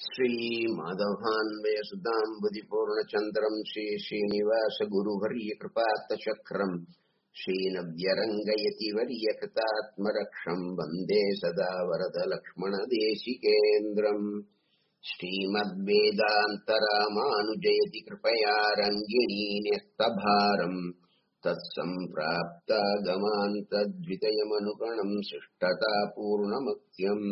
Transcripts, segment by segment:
श्रीमाधवान्वयसुताम्बुदिपूर्णचन्द्रम् श्रीश्रीनिवासगुरुवर्यकृपात्तचक्रम् श्रीनव्यरङ्गयति वर्यकृतात्मरक्षम् वन्दे सदा वरदलक्ष्मणदेशिकेन्द्रम् श्रीमद्वेदान्तरामानुजयति कृपया रङ्गिणी न्यस्तभारम् तत्सम्प्राप्तागमान्तद्वितयमनुगणम् शिष्टता पूर्णमत्यम्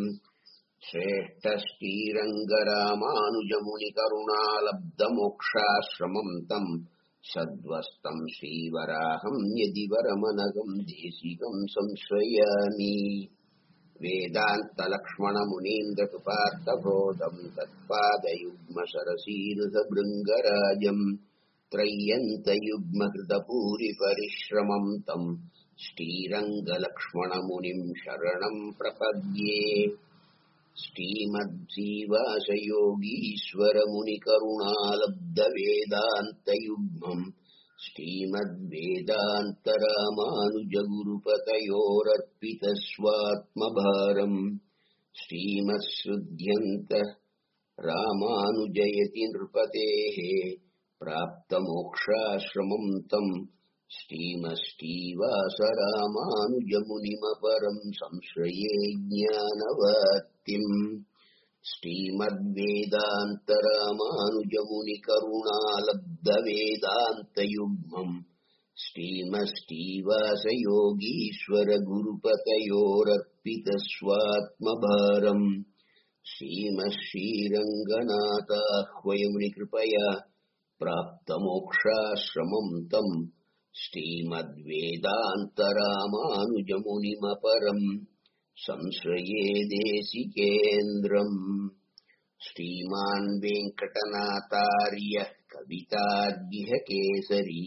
श्रेष्ठश्रीरङ्गरामानुजमुनिकरुणालब्धमोक्षाश्रमम् तम् सद्वस्तम् श्रीवराहम् यदि वरमनगम् देशिकम् संश्रयामि वेदान्तलक्ष्मणमुनीन्द्रकृपार्थबोधम् तत्पादयुग्मसरसीरुधभृङ्गराजम् त्रय्यन्तयुग्मकृतपूरिपरिश्रमम् तम् श्रीरङ्गलक्ष्मणमुनिम् शरणम् प्रपद्ये श्रीमद्जीवाशयोगीश्वरमुनिकरुणालब्धवेदान्तयुग्मम् श्रीमद्वेदान्तरामानुजगुरुपतयोरर्पितस्वात्मभारम् श्रीमत्सृध्यन्त रामानुजयति नृपतेः प्राप्तमोक्षाश्रमम् तम् श्रीमष्टीवासरामानुजमुनिमपरम् संश्रये ज्ञानवर्तिम् श्रीमद्वेदान्तरामानुजमुनिकरुणालब्धवेदान्तयुग्मम् श्रीमष्टीवासयोगीश्वरगुरुपतयोरर्पितस्वात्मभारम् श्रीमश्रीरङ्गनाथाह्वयमुनिकृपया प्राप्तमोक्षाश्रमम् तम् श्रीमद्वेदान्तरामानुजमुनिमपरम् संश्रये देशिकेन्द्रम् श्रीमान् वेङ्कटनाथार्यः कवितार्यः केसरी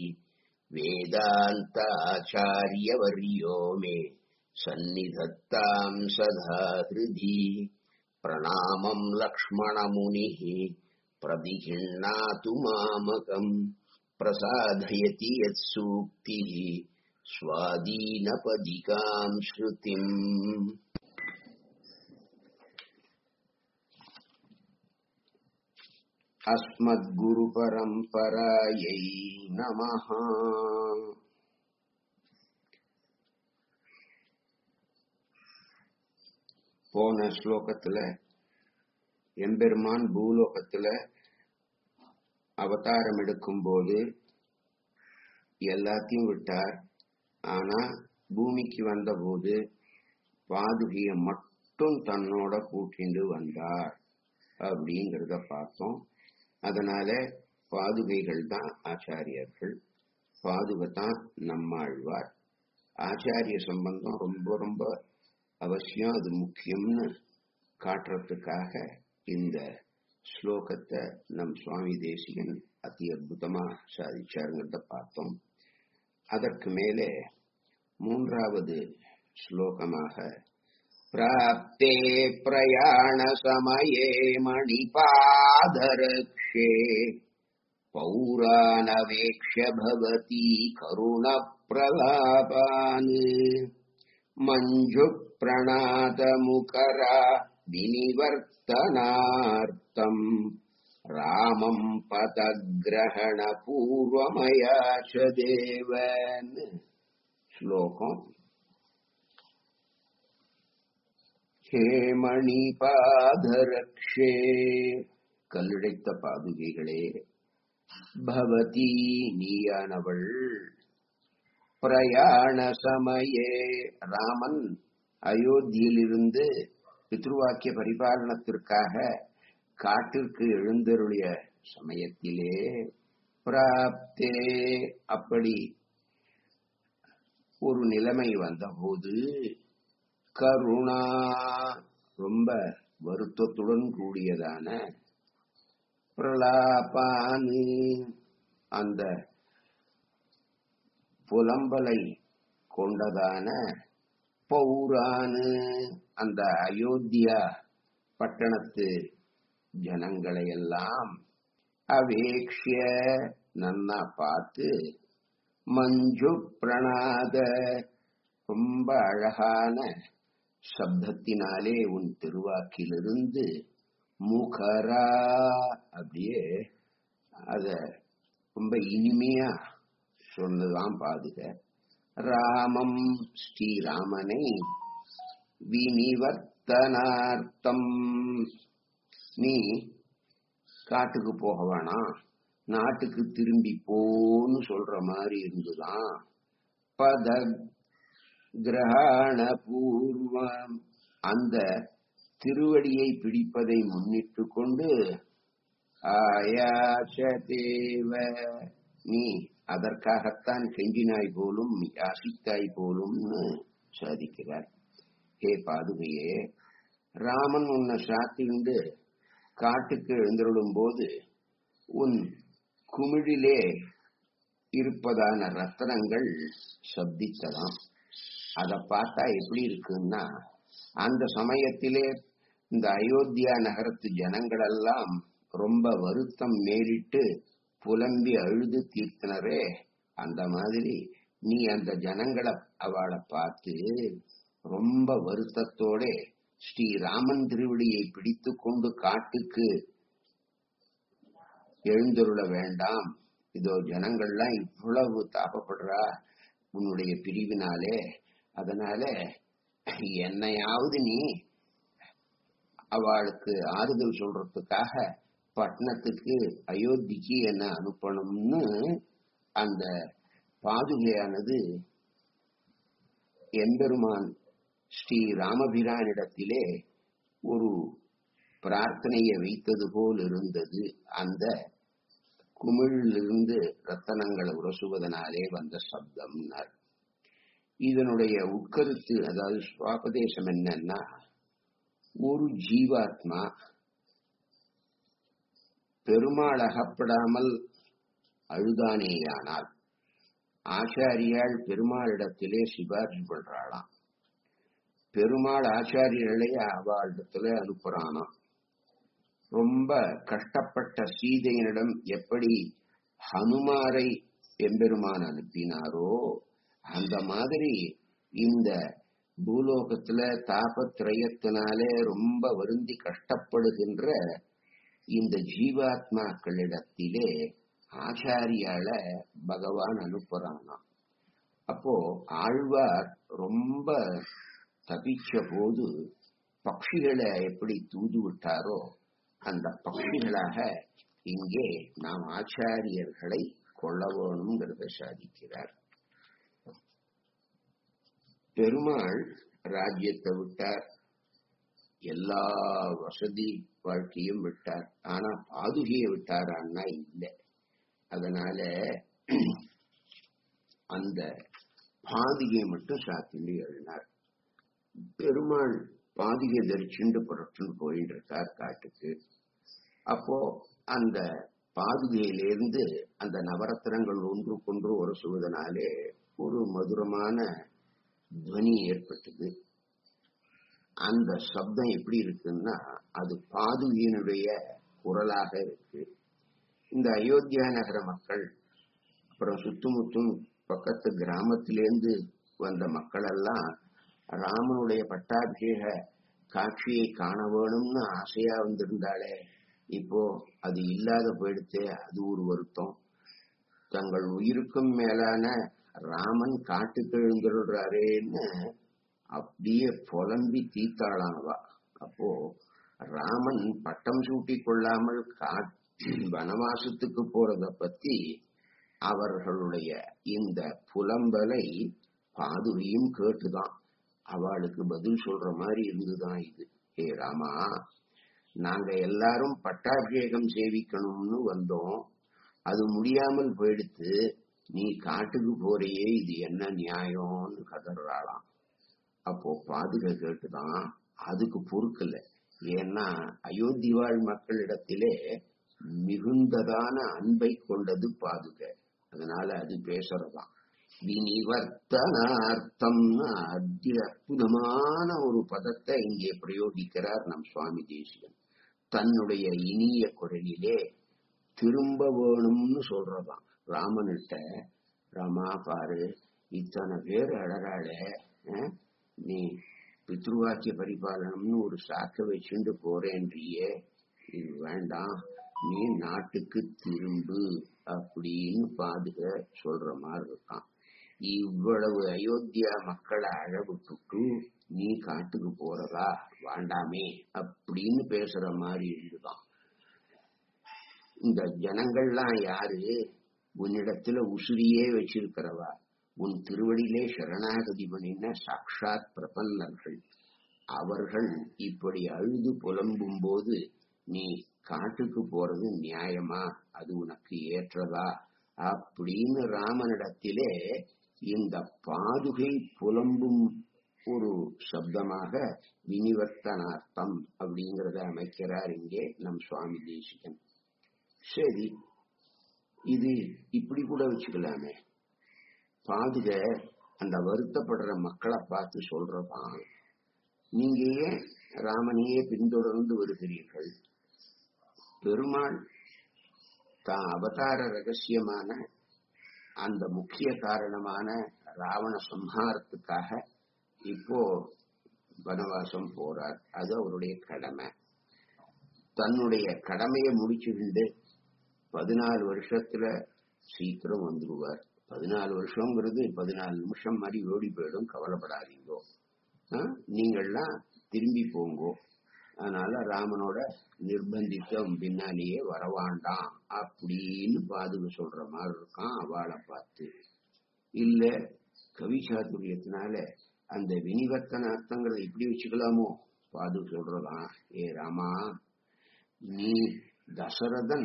वेदान्ताचार्यवर्यो मे सन्निधत्ताम् सदा हृदि प्रणामम् लक्ष्मणमुनिः प्रतिगृह्णातु मामकम् प्रसादयति यत्सूक्तिः स्वादीनपदिकाम् श्रुतिम् अस्मद्गुरुपरम्परायै नमः போன ஸ்லோகத்துல எம்பெருமான் பூலோகத்துல அவதாரம் எடுக்கும் போது எல்லாத்தையும் விட்டார் ஆனா பூமிக்கு வந்தபோது பாதுகைய மட்டும் தன்னோட கூட்டிண்டு வந்தார் அப்படிங்கிறத பார்த்தோம் அதனால பாதுகைகள் தான் ஆச்சாரியர்கள் பாதுகை தான் நம்மாழ்வார் ஆச்சாரிய சம்பந்தம் ரொம்ப ரொம்ப அவசியம் அது முக்கியம்னு காட்டுறதுக்காக இந்த ஸ்லோகத்தை நம் சுவாமி தேசிகன் அதி அற்புதமா சாதிச்சாருங்கிறத பார்த்தோம் அதற்கு மேலே மூன்றாவது ஸ்லோகமாக பிராப்தே பிரயாண சமயே மணிபாதரக்ஷே பௌராணவேக்ஷ பவதி கருண பிரலாபான் மஞ்சு பிரணாதமுகரா வினிவர்த்தனார்த்தம் ராமம் பதகிரகண பூர்வமயாச்ச தேவன் ஸ்லோகம் ஹே மணிபாதரக்ஷே கல்லுடைத்த பாதுகைகளே பவதி நீயானவள் பிரயாண சமயே ராமன் அயோத்தியிலிருந்து பித்ருவாக்கிய பரிபாலனத்திற்காக காட்டிற்கு எழுந்தருளிய சமயத்திலே பிராப்தே அப்படி ஒரு நிலைமை வந்தபோது கருணா ரொம்ப வருத்தத்துடன் கூடியதான பிரலாபானு அந்த புலம்பலை கொண்டதான பௌரானு அந்த அயோத்தியா பட்டணத்து ஜனங்களை எல்லாம் அவேக்ஷிய நன்னா பார்த்து மஞ்சு பிரணாத ரொம்ப அழகான சப்தத்தினாலே உன் திருவாக்கிலிருந்து முகரா அப்படியே அத ரொம்ப இனிமையா சொன்னதுதான் பாதுக ராமம் ஸ்ரீராமனை வினிவர்த்தனார்த்தம் நீ காட்டுக்கு போக வேணாம் நாட்டுக்கு திரும்பி போன்னு சொல்ற மாதிரி இருந்துதான் பத கிரகண பூர்வம் அந்த திருவடியை பிடிப்பதை முன்னிட்டு கொண்டு ஆயாசதேவ நீ அதற்காகத்தான் கெஞ்சினாய் போலும் யாசித்தாய் போலும்னு சாதிக்கிறார் ஹே பாதுகையே ராமன் உன்னை சாத்திண்டு காட்டுக்கு எழுந்தருளும் போது உன் குமிழிலே இருப்பதான ரத்தனங்கள் சப்தித்ததாம் அதை பார்த்தா எப்படி இருக்குன்னா அந்த சமயத்திலே இந்த அயோத்தியா நகரத்து ஜனங்கள் எல்லாம் ரொம்ப வருத்தம் மேலிட்டு புலம்பி அழுது தீர்த்தனரே அந்த மாதிரி நீ அந்த ஜனங்களை அவளை பார்த்து ரொம்ப வருத்தத்தோட ஸ்ரீராமன் திருவடியை பிடித்து கொண்டு காட்டுக்கு எழுந்தருள வேண்டாம் இதோ ஜனங்கள்லாம் இவ்வளவு தாபப்படுறா உன்னுடைய பிரிவினாலே அதனால என்னையாவது நீ அவளுக்கு ஆறுதல் சொல்றதுக்காக பட்டணத்துக்கு அயோத்திக்கு என்ன அனுப்பணும்னு அந்த பாதுகையானது எம்பெருமான் ஸ்ரீ ராமபிரானிடத்திலே ஒரு பிரார்த்தனையை வைத்தது போல் இருந்தது அந்த குமிழிலிருந்து ரத்தனங்களை உரசுவதனாலே வந்த சப்தம்னார் இதனுடைய உட்கருத்து அதாவது சுவாபதேசம் என்னன்னா ஒரு ஜீவாத்மா பெருமாள் அகப்படாமல் அழுதானேயானால் ஆச்சாரியால் பெருமாளிடத்திலே சிபாரிசு பண்றாளாம் பெருமாள் ஆச்சாரியர்களை அவளிடத்துல அனுப்புறானாம் ரொம்ப கஷ்டப்பட்ட சீதையனிடம் எப்படி ஹனுமாரை எம்பெருமான் அனுப்பினாரோ அந்த மாதிரி இந்த பூலோகத்துல தாபத்திரயத்தினாலே ரொம்ப வருந்தி கஷ்டப்படுகின்ற இந்த ஜீவாத்மாக்களிடத்திலே ஆச்சாரியால பகவான் அனுப்புறானாம் அப்போ ஆழ்வார் ரொம்ப தபிச்ச போது பட்சிகளை எப்படி தூது விட்டாரோ அந்த பட்சிகளாக இங்கே நாம் ஆச்சாரியர்களை கொள்ள வேணுங்கிறத சாதிக்கிறார் பெருமாள் ராஜ்யத்தை விட்டார் எல்லா வசதி வாழ்க்கையும் விட்டார் ஆனா பாதுகையை விட்டாரான்னா இல்லை அதனால அந்த பாதுகையை மட்டும் சாத்திண்டு எழுதினார் பெருமாள் பாதிகை தரிச்சுண்டு புறட்டுன்னு போயிட்டு இருக்கார் காட்டுக்கு அப்போ அந்த பாதுகையிலிருந்து அந்த நவரத்தினங்கள் ஒன்றுக்கொன்று உரசுவதனாலே ஒரு மதுரமான துவனி ஏற்பட்டது அந்த சப்தம் எப்படி இருக்குன்னா அது பாதுகையினுடைய குரலாக இருக்கு இந்த அயோத்தியா நகர மக்கள் அப்புறம் சுத்துமுத்தும் பக்கத்து கிராமத்திலேருந்து வந்த மக்கள் எல்லாம் ராமனுடைய பட்டாபிஷேக காட்சியை காண வேணும்னு ஆசையா வந்திருந்தாளே இப்போ அது இல்லாத போயிடுத்தே அது ஒரு வருத்தம் தங்கள் உயிருக்கும் மேலான ராமன் காட்டுக்கு எழுந்துடுறாரேன்னு அப்படியே புலம்பி தீத்தாளானவா அப்போ ராமன் பட்டம் சூட்டி கொள்ளாமல் வனவாசத்துக்கு போறத பத்தி அவர்களுடைய இந்த புலம்பலை பாதுகையும் கேட்டுதான் அவளுக்கு பதில் சொல்ற மாதிரி இருந்துதான் இது ஏ ராமா நாங்க எல்லாரும் பட்டாபிஷேகம் சேவிக்கணும்னு வந்தோம் அது முடியாமல் போயிடுத்து நீ காட்டுக்கு போறியே இது என்ன நியாயம்னு கதறாளாம் அப்போ பாதுகை கேட்டுதான் அதுக்கு பொறுக்கல ஏன்னா அயோத்தி வாழ் மக்களிடத்திலே மிகுந்ததான அன்பை கொண்டது பாதுகை அதனால அது பேசுறதாம் வினிவர்த்தனார்த்தம் அதி அற்புதமான ஒரு பதத்தை இங்கே பிரயோகிக்கிறார் நம் சுவாமி தேசியன் தன்னுடைய இனிய குரலிலே திரும்ப வேணும்னு சொல்றதாம் ராமன்கிட்ட ராமா பாரு இத்தனை பேர் அழறாளே நீ பித்ருவாக்கிய பரிபாலனம்னு ஒரு சாக்க வச்சுட்டு போறேன்றியே இது வேண்டாம் நீ நாட்டுக்கு திரும்பு அப்படின்னு பாதுக சொல்ற மாதிரி இருக்கான் இவ்வளவு அயோத்தியா மக்களை அழவிட்டுட்டு நீ காட்டுக்கு போறதா வேண்டாமே அப்படின்னு பேசுற மாதிரி இருந்துதான் இந்த ஜனங்கள்லாம் யாரு உன்னிடத்துல உசுரியே வச்சிருக்கிறவா உன் திருவடியிலே சரணாகதி பண்ணின சாட்சாத் பிரபன்னர்கள் அவர்கள் இப்படி அழுது புலம்பும் போது நீ காட்டுக்கு போறது நியாயமா அது உனக்கு ஏற்றதா அப்படின்னு ராமனிடத்திலே இந்த பாதுகை புலம்பும் ஒரு சப்தமாக வினிவர்த்தனார்த்தம் அப்படிங்கறத அமைக்கிறார் இங்கே நம் சுவாமி தேசிகன் சரி இது இப்படி கூட வச்சுக்கலாமே பாதுக அந்த வருத்தப்படுற மக்களை பார்த்து சொல்றதான் நீங்க ஏன் ராமனையே பின்தொடர்ந்து வருகிறீர்கள் பெருமாள் தான் அவதார ரகசியமான அந்த முக்கிய காரணமான ராவண சம்ஹாரத்துக்காக இப்போ வனவாசம் போறார் அது அவருடைய கடமை தன்னுடைய கடமையை முடிச்சுக்கிண்டு பதினாலு வருஷத்துல சீக்கிரம் வந்துடுவார் பதினாலு வருஷங்கிறது பதினாலு நிமிஷம் மாதிரி ஓடி போயிடும் கவலைப்படாதீங்கோ ஆ? நீங்கள்லாம் திரும்பி போங்கோ அதனால ராமனோட நிர்பந்தித்து அவன் பின்னாலேயே வரவாண்டாம் அப்படின்னு பாதுக சொல்ற மாதிரி இருக்கான் அவளை பார்த்து இல்ல கவி சாதுரியத்தினால அந்த வினிவர்த்தன அர்த்தங்களை இப்படி வச்சுக்கலாமோ பாது சொல்றதான் ஏ ராமா நீ தசரதன்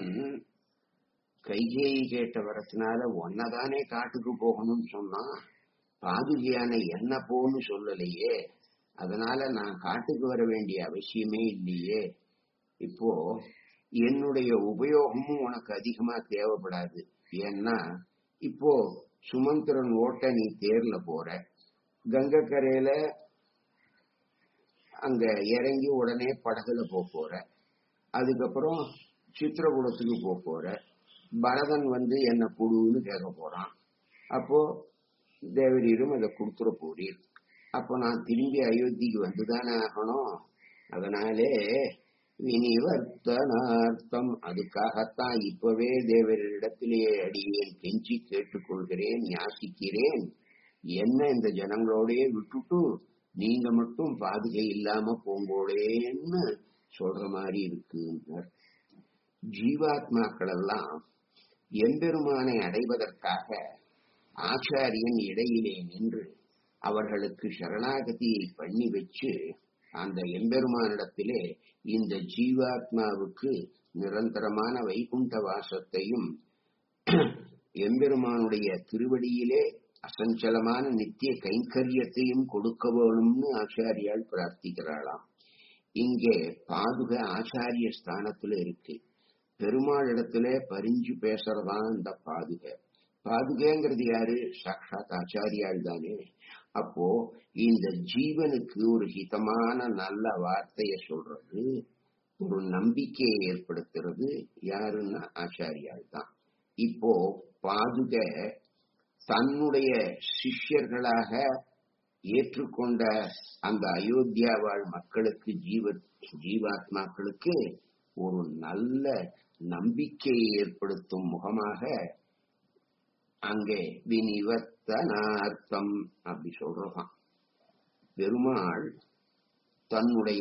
கைகேயி கேட்ட வரத்தினால ஒன்னதானே காட்டுக்கு போகணும்னு சொன்னா பாதுகையான என்ன போன்னு சொல்லலையே அதனால நான் காட்டுக்கு வர வேண்டிய அவசியமே இல்லையே இப்போ என்னுடைய உபயோகமும் உனக்கு அதிகமா தேவைப்படாது ஏன்னா இப்போ சுமந்திரன் ஓட்ட நீ தேர்ல போற கங்கை கரையில அங்க இறங்கி உடனே படகுல போக போற அதுக்கப்புறம் சித்திரகூடத்துக்கு போக போற பரதன் வந்து என்ன குடுன்னு கேட்க போறான் அப்போ தேவரீரும் அதை கொடுத்துட போறீர் அப்போ நான் திரும்பி அயோத்திக்கு வந்துதானே ஆகணும் அதனாலே வினிவர்த்தனார்த்தம் அதுக்காகத்தான் இப்பவே தேவரிடத்திலே அடியேன் கெஞ்சி கேட்டுக்கொள்கிறேன் ஞாசிக்கிறேன் என்ன இந்த ஜனங்களோடயே விட்டுட்டு நீங்க மட்டும் பாதுகை இல்லாம போங்கோளேன்னு சொல்ற மாதிரி இருக்குன்னார் ஜீவாத்மாக்கள் எல்லாம் எம்பெருமானை அடைவதற்காக ஆச்சாரியன் இடையிலே நின்று அவர்களுக்கு சரணாகதியை பண்ணி வச்சு அந்த எம்பெருமானிடத்திலே இந்த ஜீவாத்மாவுக்கு நிரந்தரமான வைகுண்ட வாசத்தையும் எம்பெருமானுடைய திருவடியிலே அசஞ்சலமான நித்திய கைங்கரியத்தையும் கொடுக்க வேணும்னு ஆச்சாரியால் பிரார்த்திக்கிறாளாம் இங்கே பாதுக ஆச்சாரிய ஸ்தானத்துல இருக்கு பெருமாள் இடத்துல பரிஞ்சு பேசுறதான் இந்த பாதுக பாதுகைங்கிறது யாரு சாட்சாத் ஆச்சாரியால் தானே அப்போ இந்த ஜீவனுக்கு ஒரு ஹிதமான நல்ல வார்த்தைய சொல்றது ஒரு நம்பிக்கையை ஏற்படுத்துறது யாருன்னா ஆச்சாரியால் தான் இப்போ பாதுக தன்னுடைய சிஷ்யர்களாக ஏற்றுக்கொண்ட அந்த அயோத்தியா வாழ் மக்களுக்கு ஜீவ ஜீவாத்மாக்களுக்கு ஒரு நல்ல நம்பிக்கையை ஏற்படுத்தும் முகமாக அங்கே வினிவர்த்தனார்த்தம் அப்படி சொல்றான் பெருமாள் தன்னுடைய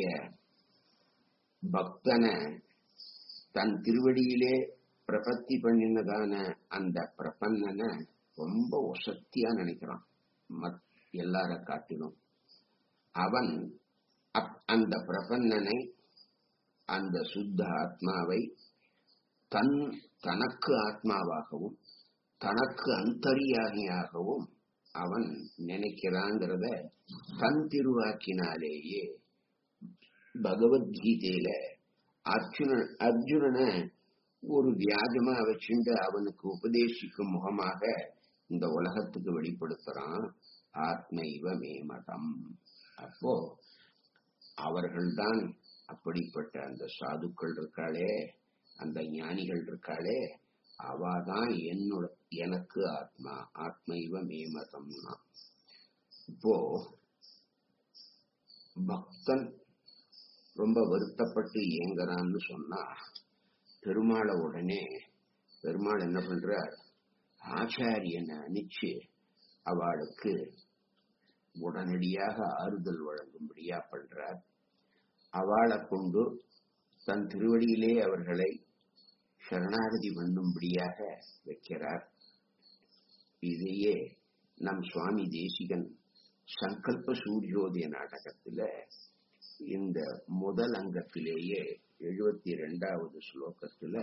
பக்தனை தன் திருவடியிலே பிரபத்தி பண்ணினதான அந்த பிரபன்னனை ரொம்ப ஒசத்தியா நினைக்கிறான் மத் எல்லார காட்டிலும் அவன் அப்- அந்த பிரபன்னனை அந்த சுத்த ஆத்மாவை தன் தனக்கு ஆத்மாவாகவும் தனக்கு அந்தரியாகியாகவும் அவன் நினைக்கிறாங்கிறத தன் திருவாக்கினாலேயே பகவத்கீதையில அர்ஜுனன் அர்ஜுனனை ஒரு வியாஜமா வச்சுண்டு அவனுக்கு உபதேசிக்கும் முகமாக இந்த உலகத்துக்கு வெளிப்படுத்துறான் ஆத்ம இவ மேமதம் அப்போ அவர்கள்தான் அப்படிப்பட்ட அந்த சாதுக்கள் இருக்காளே அந்த ஞானிகள் இருக்காளே அவாதான் என்னோட எனக்கு ஆத்மா ஆத்ம இவ மேமதம்னா இப்போ பக்தன் ரொம்ப வருத்தப்பட்டு ஏங்குறான்னு சொன்னா பெருமாளை உடனே பெருமாள் என்ன பண்றார் ஆச்சாரியனை அனுப்பிச்சு அவளுக்கு உடனடியாக ஆறுதல் வழங்கும்படியா பண்றார் அவளை கொண்டு தன் திருவடியிலே அவர்களை சரணாகதி பண்ணும்படியாக வைக்கிறார் இதையே நம் சுவாமி தேசிகன் சங்கல்ப சூரியோதய நாடகத்துல இந்த முதல் அங்கத்திலேயே எழுபத்தி இரண்டாவது ஸ்லோகத்துல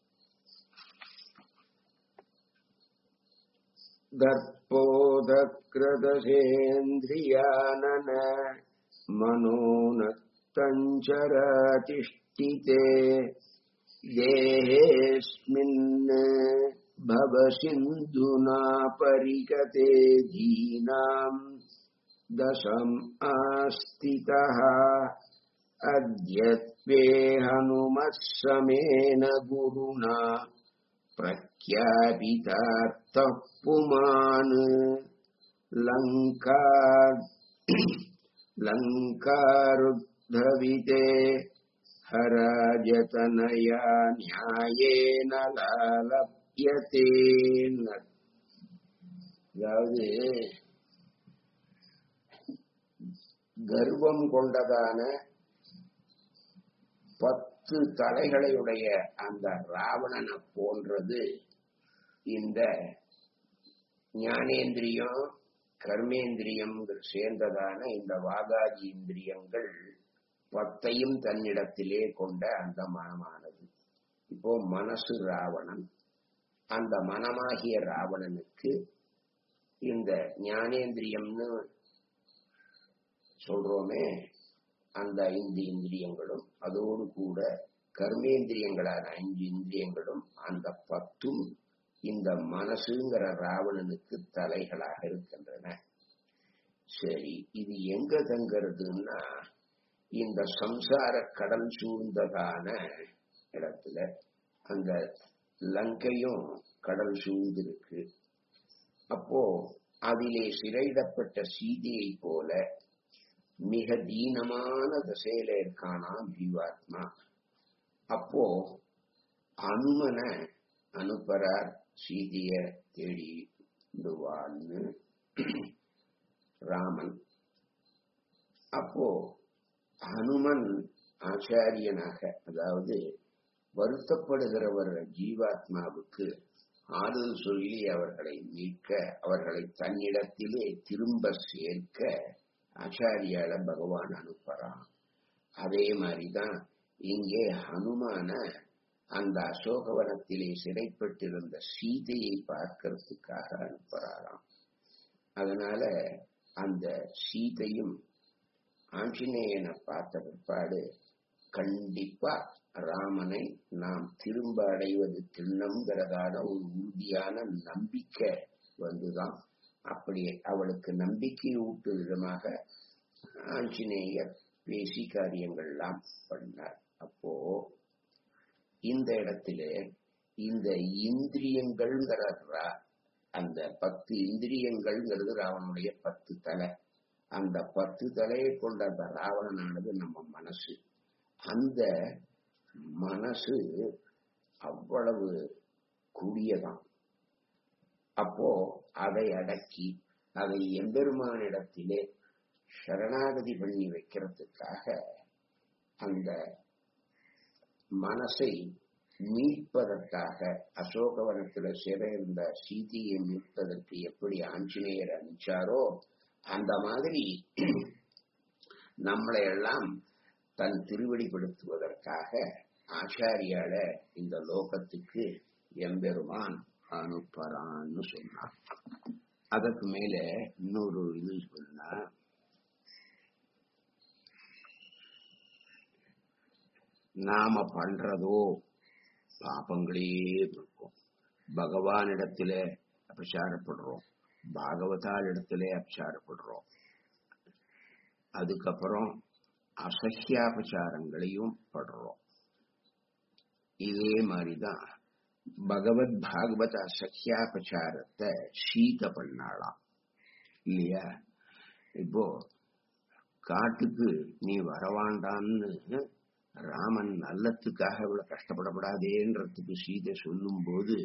தற்போதகிருதசேந்திரியானன மனோனத்தஞ்சராதிஷ்டிதே देहेऽस्मिन् भवसिन्धुना परिगते धीनाम् दशम् आस्थितः अद्यत्वे हनुमः समेन गुरुणा प्रख्यापितार्थः पुमान् लङ्का लङ्कारुद्धविते हराजतनया நியாயேன லாலப்யதே அதாவது கர்வம் கொண்டதான பத்து தலைகளையுடைய அந்த ராவணனை போன்றது இந்த ஞானேந்திரியம் கர்மேந்திரியம் சேர்ந்ததான இந்த வாகாஜி இந்திரியங்கள் பத்தையும் தன்னிடத்திலே கொண்ட அந்த மனமானது இப்போ மனசு ராவணன் அந்த மனமாகிய ராவணனுக்கு இந்த ஞானேந்திரியம்னு சொல்றோமே அந்த ஐந்து இந்திரியங்களும் அதோடு கூட கர்மேந்திரியங்களான அஞ்சு இந்திரியங்களும் அந்த பத்தும் இந்த மனசுங்கிற ராவணனுக்கு தலைகளாக இருக்கின்றன சரி இது எங்க தங்கிறதுன்னா இந்த சம்சார கடல் சூழ்ந்ததான இடத்துல அந்த லங்கையும் கடல் சூழ்ந்திருக்கு அப்போ அதிலே சிறையிடப்பட்ட சீதையை போல மிக தீனமான திசையில இருக்கானா ஜீவாத்மா அப்போ அனுமனை அனுப்புறார் சீதைய தேடிடுவான்னு ராமன் அப்போ ஹனுமன் ஆச்சாரியனாக அதாவது வருத்தப்படுகிறவர் ஜீவாத்மாவுக்கு ஆறுதல் சொல்லி அவர்களை மீட்க அவர்களை தன்னிடத்திலே திரும்ப சேர்க்க ஆச்சாரியால பகவான் அனுப்புறான் அதே மாதிரிதான் இங்கே ஹனுமான அந்த அசோகவனத்திலே சிறைப்பட்டிருந்த சீதையை பார்க்கறதுக்காக அனுப்புறாராம் அதனால அந்த சீதையும் ஆஞ்சநேயனை பார்த்த பிற்பாடு கண்டிப்பா ராமனை நாம் திரும்ப அடைவது திண்ணம்ங்கிறதான ஒரு உறுதியான நம்பிக்கை வந்துதான் அப்படி அவளுக்கு நம்பிக்கை ஊட்டு விதமாக ஆஞ்சநேயர் பேசி காரியங்கள்லாம் பண்ணார் அப்போ இந்த இடத்துல இந்த இந்திரியங்கள்ங்கிற அந்த பத்து இந்திரியங்கள்ங்கிறது ராவனுடைய பத்து தலை அந்த பத்து தலையை கொண்ட அந்த ராவணனானது நம்ம மனசு அந்த மனசு அவ்வளவு கூடியதான் அப்போ அதை அடக்கி அதை எம்பெருமானிடத்திலே சரணாகதி பண்ணி வைக்கிறதுக்காக அந்த மனசை மீட்பதற்காக அசோகவனத்துல சிறையிருந்த சீதையை மீட்பதற்கு எப்படி ஆஞ்சநேயர் அனுப்பிச்சாரோ அந்த மாதிரி நம்மளை எல்லாம் தன் திருவடிப்படுத்துவதற்காக ஆச்சாரியால இந்த லோகத்துக்கு எம்பெருமான் அனுப்புறான்னு சொன்னான் அதற்கு மேல இன்னொரு இது சொன்னா நாம பண்றதோ பாபங்களே இருக்கும் பகவானிடத்தில அபச்சாரப்படுறோம் பாகவதால் இடத்திலே அபச்சாரப்படுறோம் அதுக்கப்புறம் அசஹ்யாபச்சாரங்களையும் படுறோம் இதே மாதிரிதான் பகவத் பாகவத அசஹ்யாபச்சாரத்தை சீத பண்ணாளாம் இல்லையா இப்போ காட்டுக்கு நீ வரவாண்டான்னு ராமன் நல்லத்துக்காக இவ்வளவு கஷ்டப்படப்படாதேன்றதுக்கு சீதை சொல்லும் போது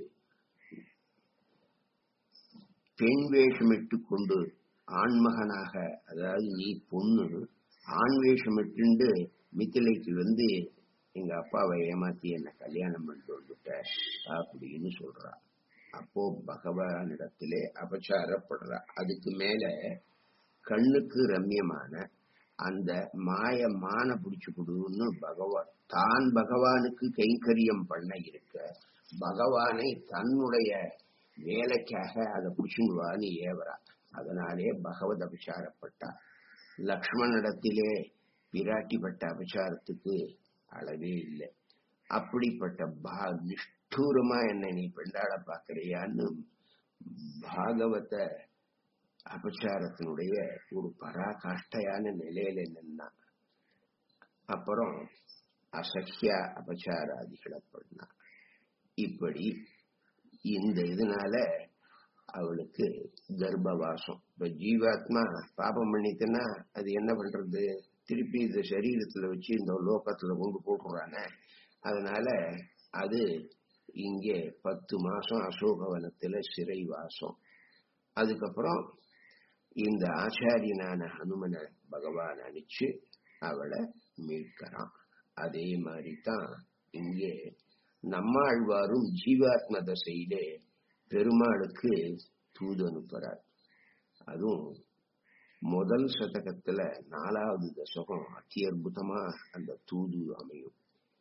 பெண் வேஷமிட்டு கொண்டு ஆண்மகனாக அதாவது நீ பொண்ணு ஆண் வேஷமிட்டு மித்திலைக்கு வந்து எங்க அப்பாவை ஏமாத்தி என்ன கல்யாணம் பண்ணிட்டு வந்துட்ட அப்படின்னு சொல்றா அப்போ பகவானிடத்திலே அபச்சாரப்படுறா அதுக்கு மேல கண்ணுக்கு ரம்யமான அந்த மாய மான பிடிச்சு கொடுன்னு பகவான் தான் பகவானுக்கு கைங்கரியம் பண்ண இருக்க பகவானை தன்னுடைய வேலைக்காக அதை பிடிச்சுடுவான்னு ஏவரா அதனாலே பகவத் அபச்சாரப்பட்டா லக்ஷ்மணிடத்திலே பிராட்டிப்பட்ட அபச்சாரத்துக்கு அளவே இல்லை அப்படிப்பட்ட பா நிஷ்டூரமா என்ன நீ பெண்டாட பாக்குறியான்னு பாகவத அபச்சாரத்தினுடைய ஒரு பராகாஷ்டையான நிலையில நின்னா அப்புறம் அசக்கிய அபச்சாராதிகளை பண்ணா இப்படி இந்த இதனால அவளுக்கு கர்ப்பவாசம் இப்ப ஜீவாத்மா பாபம் பண்ணிட்டுன்னா அது என்ன பண்றது திருப்பி இந்த சரீரத்துல வச்சு இந்த லோகத்துல கொண்டு போட்டுறானே அதனால அது இங்கே பத்து மாசம் அசோகவனத்துல சிறை வாசம் அதுக்கப்புறம் இந்த ஆச்சாரியனான ஹனுமனை பகவான் அனுப்பிச்சு அவளை மீட்கிறான் அதே மாதிரி தான் இங்கே நம்மாழ்வாரும் ஜீவாத்ம தசையிலே பெருமாளுக்கு தூது அனுப்புறார் அதுவும் முதல் சதகத்துல நாலாவது தசகம் அத்தி அற்புதமா அந்த தூது அமையும்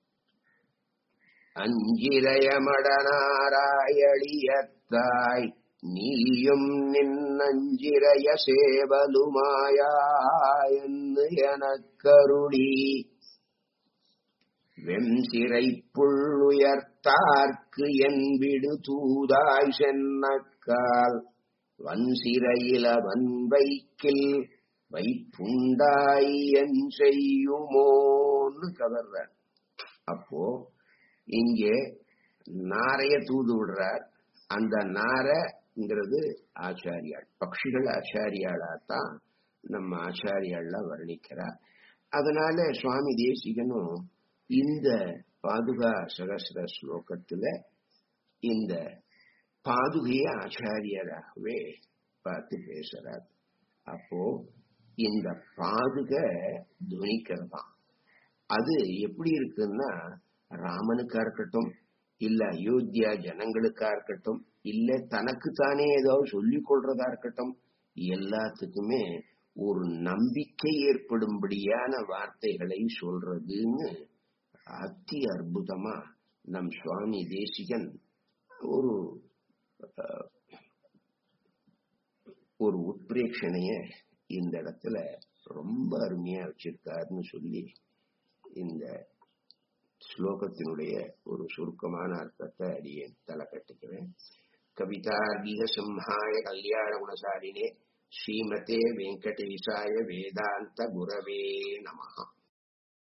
அஞ்சிரயமடனாராயளியத்தாய் நீயும் நின்னஞ்சிரய சேவலுமாயாயன்னு எனக்கருளி வெம்சிறை புள்ளுயர்த்தார்க்கு என்பிடு தூதாய் சென்னக்கால் வன்சிறையில வன்வைக்கில் வைப்புண்டாய் என் செய்யுமோன்னு கதர்ற அப்போ இங்கே நாரைய தூது விடுறார் அந்த நாரைங்கிறது ஆச்சாரியாள் பக்ஷிகள் ஆச்சாரியாளா தான் நம்ம ஆச்சாரியாள்லாம் வர்ணிக்கிறார் அதனால சுவாமி தேசிகனும் இந்த பாதுகா சகசிர ஸ்லோகத்துல இந்த பாதுகைய ஆச்சாரியராகவே பார்த்து பேசுறார் அப்போ இந்த பாதுக துவனிக்கிறதாம் அது எப்படி இருக்குன்னா ராமனுக்கா இருக்கட்டும் இல்ல அயோத்தியா ஜனங்களுக்கா இருக்கட்டும் இல்ல தனக்கு தானே ஏதாவது சொல்லிக் கொள்றதா இருக்கட்டும் எல்லாத்துக்குமே ஒரு நம்பிக்கை ஏற்படும்படியான வார்த்தைகளை சொல்றதுன்னு அத்தி அற்புதமா நம் சுவாமி தேசிகன் ஒரு ஒரு உட்பிரேட்சணைய இந்த இடத்துல ரொம்ப அருமையா வச்சிருக்காருன்னு சொல்லி இந்த ஸ்லோகத்தினுடைய ஒரு சுருக்கமான அர்த்தத்தை அடியேன் தலை கட்டுக்கிறேன் கவிதார்கிக சிம்ஹாய கல்யாண குணசாலினே ஸ்ரீமதே வெங்கடேசாய வேதாந்த குரவே நமஹா